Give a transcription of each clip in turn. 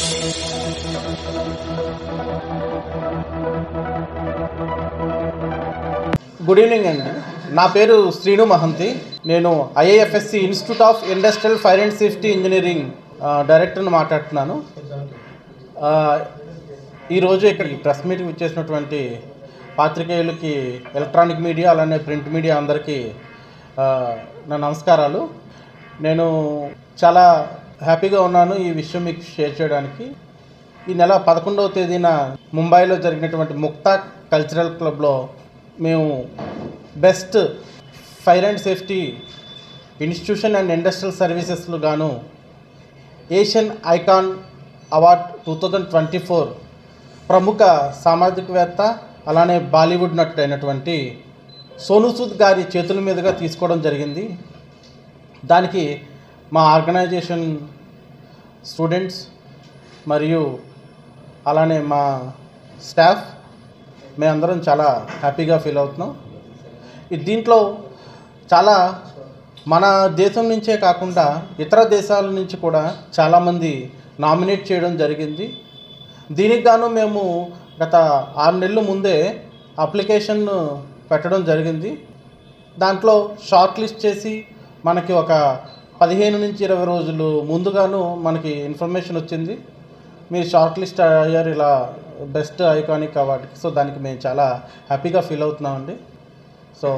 good evening అండి నా పేరు శ్రీను మహంతి నేను IAFSC institute of industrial fire and safety engineering ఆ, డైరెక్టర్ని మాట్లాడుతున్నాను ఆ, ఈరోజు ఇక్కడ ఈ ప్రెస్ మీట్కి వచ్చేసినటువంటి పాత్రికేయులకి ఎలక్ట్రానిక్ మీడియా అలానే ప్రింట్ మీడియా అందరికీ ఆ, నా నమస్కారాలు నేను చాలా హ్యాపీగా ఉన్నాను ఈ విషయం మీకు షేర్ చేయడానికి ఈ నెల పదకొండవ తేదీన ముంబైలో జరిగినటువంటి ముక్తా కల్చరల్ క్లబ్లో మేము best fire and safety institution and industrial సర్వీసెస్లు గాను Asian icon award two thousand twenty four ప్రముఖ సామాజికవేత్త అలానే బాలీవుడ్ నటుడైనటువంటి సోను సూద్ గారి చేతుల మీదుగా తీసుకోవడం జరిగింది దానికి మా ఆర్గనైజేషన్ స్టూడెంట్స్ మరియు అలానే మా స్టాఫ్ మేమందరం చాలా హ్యాపీగా ఫీల్ అవుతున్నాం ఈ దీంట్లో చాలా మన దేశం నుంచే కాకుండా ఇతర దేశాల నుంచి కూడా చాలామంది నామినేట్ చేయడం జరిగింది దీనికి గాను మేము గత ఆరు నెలల ముందే అప్లికేషన్ పెట్టడం జరిగింది దాంట్లో షార్ట్ లిస్ట్ చేసి మనకి ఒక పదిహేను నుంచి ఇరవై రోజులు ముందుగాను మనకి ఇన్ఫర్మేషన్ వచ్చింది మీరు షార్ట్ లిస్ట్ అయ్యారు ఇలా బెస్ట్ ఐకానిక్ అవార్డుకి సో దానికి మేము చాలా హ్యాపీగా ఫీల్ అవుతున్నామండి సో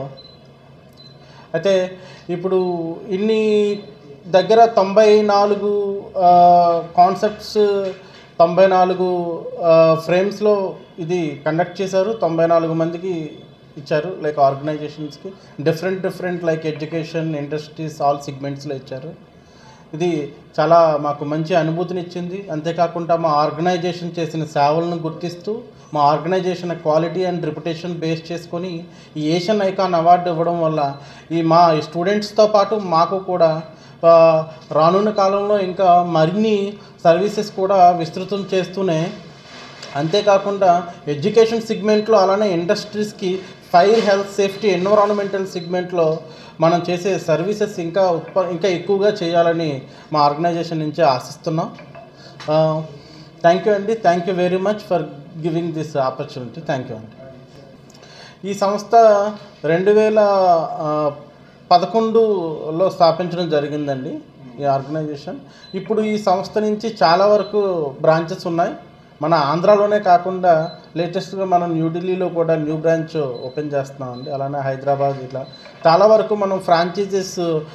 అయితే ఇప్పుడు ఇన్ని దగ్గర తొంభై నాలుగు కాన్సెప్ట్స్ తొంభై నాలుగు ఫ్రేమ్స్లో ఇది కండక్ట్ చేశారు తొంభై నాలుగు మందికి ఇచ్చారు లైక్ ఆర్గనైజేషన్స్కి different different like education industries all సిగ్మెంట్స్లో ఇచ్చారు ఇది చాలా మాకు మంచి అనుభూతిని ఇచ్చింది అంతేకాకుండా మా ఆర్గనైజేషన్ చేసిన సేవలను గుర్తిస్తూ మా organisation quality and reputation base చేసుకొని ఈ ఏషియన్ ఐకాన్ అవార్డు ఇవ్వడం వల్ల ఈ మా స్టూడెంట్స్తో పాటు మాకు కూడా ఆ, రానున్న కాలంలో ఇంకా మరిన్ని సర్వీసెస్ కూడా విస్తృతం చేస్తూనే అంతేకాకుండా ఎడ్యుకేషన్ సిగ్మెంట్లో అలానే ఇండస్ట్రీస్కి ఫైర్ హెల్త్ సేఫ్టీ ఎన్విరాన్మెంటల్ సిగ్మెంట్లో మనం చేసే సర్వీసెస్ ఇంకా ఉత్ప ఇంకా ఎక్కువగా చేయాలని మా ఆర్గనైజేషన్ నుంచి ఆశిస్తున్నాం థ్యాంక్ యూ అండి thank you very much for giving this opportunity thank you అండి ఈ సంస్థ రెండు వేల ఆ, పదకొండులో స్థాపించడం జరిగిందండి ఈ ఆర్గనైజేషన్ ఇప్పుడు ఈ సంస్థ నుంచి చాలా వరకు బ్రాంచెస్ ఉన్నాయి మన ఆంధ్రాలోనే కాకుండా లేటెస్ట్గా మనం న్యూఢిల్లీలో కూడా న్యూ బ్రాంచ్ ఓపెన్ చేస్తున్నామండి అలానే హైదరాబాద్ ఇట్లా చాలా వరకు మనం ఫ్రాంచైజెస్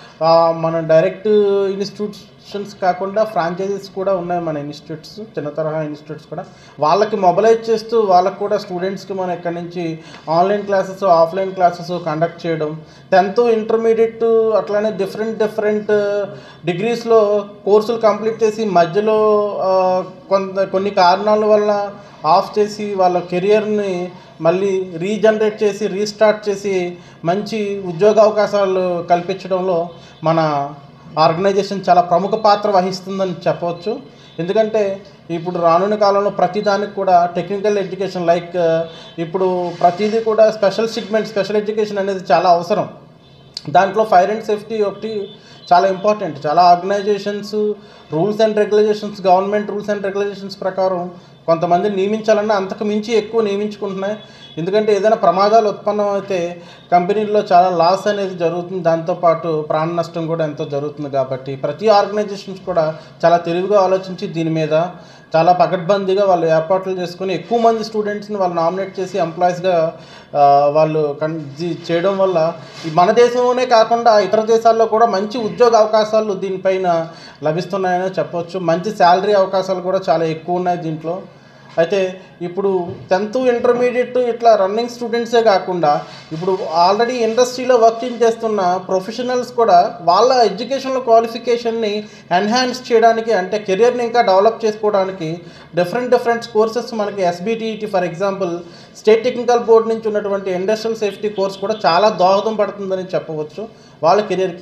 మన డైరెక్ట్ ఇన్స్టిట్యూషన్స్ కాకుండా ఫ్రాంచైజెస్ కూడా ఉన్నాయి మన ఇన్స్టిట్యూట్స్ చిన్న తరహా ఇన్స్టిట్యూట్స్ కూడా వాళ్ళకి మొబలైజ్ చేస్తూ వాళ్ళకి కూడా స్టూడెంట్స్కి మనం ఇక్కడి నుంచి online classes offline classes conduct చేయడం టెన్త్ ఇంటర్మీడియట్ అట్లానే డిఫరెంట్ డిఫరెంట్ డిగ్రీస్లో కోర్సులు కంప్లీట్ చేసి మధ్యలో ఆ, కొంత కొన్ని కారణాల వల్ల ఆఫ్ చేసి వాళ్ళ కెరియర్ని మళ్ళీ రీజనరేట్ చేసి రీస్టార్ట్ చేసి మంచి ఉద్యోగ అవకాశాలు కల్పించడంలో మన ఆర్గనైజేషన్ చాలా ప్రముఖ పాత్ర వహిస్తుందని చెప్పవచ్చు ఎందుకంటే ఇప్పుడు రానున్న కాలంలో ప్రతిదానికి కూడా టెక్నికల్ ఎడ్యుకేషన్ లైక్ ఇప్పుడు ప్రతిదీ కూడా స్పెషల్ సిగ్మెంట్ స్పెషల్ ఎడ్యుకేషన్ అనేది చాలా అవసరం దాంట్లో ఫైర్ అండ్ సేఫ్టీ ఒకటి చాలా ఇంపార్టెంట్ చాలా organisations rules and regulations government rules and regulations ప్రకారం కొంతమంది నియమించాలన్నా అంతకు మించి ఎక్కువ నియమించుకుంటున్నాయి ఎందుకంటే ఏదైనా ప్రమాదాలు ఉత్పన్నం అయితే కంపెనీల్లో చాలా లాస్ అనేది జరుగుతుంది దాంతోపాటు ప్రాణ నష్టం కూడా ఎంతో జరుగుతుంది కాబట్టి ప్రతి ఆర్గనైజేషన్స్ కూడా చాలా తెలివిగా ఆలోచించి దీని మీద చాలా పకడ్బందీగా వాళ్ళు ఏర్పాట్లు చేసుకొని ఎక్కువ మంది స్టూడెంట్స్ని వాళ్ళు నామినేట్ చేసి ఎంప్లాయీస్గా వాళ్ళు కన్ జీ- చేయడం వల్ల ఈ మన దేశంలోనే కాకుండా ఇతర దేశాల్లో కూడా మంచి ఉద్యోగ అవకాశాలు దీనిపైన లభిస్తున్నాయని చెప్పొచ్చు మంచి శాలరీ అవకాశాలు కూడా చాలా ఎక్కువ ఉన్నాయి దీంట్లో అయితే ఇప్పుడు టెన్త్ ఇంటర్మీడియట్ ఇట్లా రన్నింగ్ స్టూడెంట్సే కాకుండా ఇప్పుడు ఆల్రెడీ ఇండస్ట్రీలో వర్కింగ్ చేస్తున్న ప్రొఫెషనల్స్ కూడా వాళ్ళ ఎడ్యుకేషనల్ క్వాలిఫికేషన్ని ఎన్హాన్స్ చేయడానికి అంటే కెరియర్ని ఇంకా డెవలప్ చేసుకోవడానికి డిఫరెంట్ డిఫరెంట్ కోర్సెస్ మనకి SBTET for example state technical board నుంచి ఉన్నటువంటి ఇండస్ట్రియల్ సేఫ్టీ కోర్స్ కూడా చాలా దోహదం పడుతుందని చెప్పవచ్చు వాళ్ళ కెరియర్కి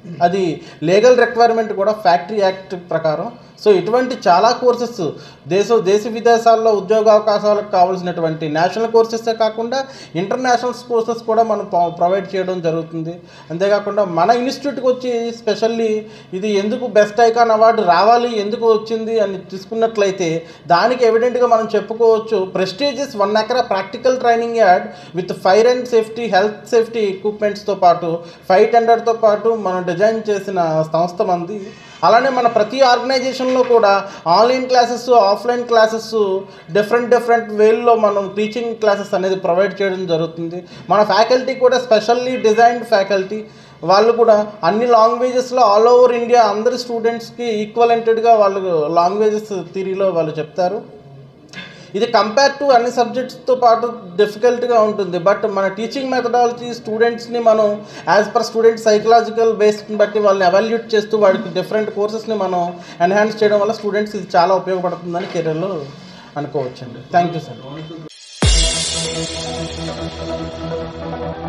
అది లీగల్ రిక్వైర్మెంట్ కూడా ఫ్యాక్టరీ యాక్ట్ ప్రకారం సో ఇటువంటి చాలా కోర్సెస్ దేశ దేశ విదేశాల్లో ఉద్యోగ అవకాశాలకు కావాల్సినటువంటి నేషనల్ కోర్సెసే కాకుండా ఇంటర్నేషనల్ కోర్సెస్ కూడా మనం ప్రొవైడ్ చేయడం జరుగుతుంది అంతేకాకుండా మన ఇన్స్టిట్యూట్కి వచ్చి స్పెషల్లీ ఇది ఎందుకు బెస్ట్ ఐకాన్ అవార్డు రావాలి ఎందుకు వచ్చింది అని తీసుకున్నట్లయితే దానికి ఎవిడెంట్గా మనం చెప్పుకోవచ్చు ప్రెస్టీజియస్ వన్ ఎకరా practical training add with fire and safety health safety ఎక్విప్మెంట్స్తో పాటు ఫైవ్ టెండర్తో పాటు మనం డిజైన్ చేసిన సంస్థ మంది అలానే మన ప్రతి ఆర్గనైజేషన్లో కూడా online classes offline classes different different వేల్లో మనం టీచింగ్ క్లాసెస్ అనేది ప్రొవైడ్ చేయడం జరుగుతుంది మన ఫ్యాకల్టీ కూడా స్పెషల్లీ డిజైన్డ్ ఫ్యాకల్టీ వాళ్ళు కూడా అన్ని లాంగ్వేజెస్లో ఆల్ ఓవర్ ఇండియా అందరి స్టూడెంట్స్కి ఈక్వలెంటెడ్గా వాళ్ళు లాంగ్వేజెస్ థిరీలో వాళ్ళు చెప్తారు ఇది కంపేర్ టు అన్ని సబ్జెక్ట్స్తో పాటు డిఫికల్ట్గా ఉంటుంది బట్ మన టీచింగ్ మెథడాలజీ స్టూడెంట్స్ని మనం యాజ్ పర్ స్టూడెంట్ సైకలాజికల్ బేస్ని బట్టి వాళ్ళని ఎవాల్యూట్ చేస్తూ వాడికి డిఫరెంట్ కోర్సెస్ని మనం ఎన్హాన్స్ చేయడం వల్ల స్టూడెంట్స్ ఇది చాలా ఉపయోగపడుతుందని కెరీర్లో అనుకోవచ్చండి థ్యాంక్ యూ సార్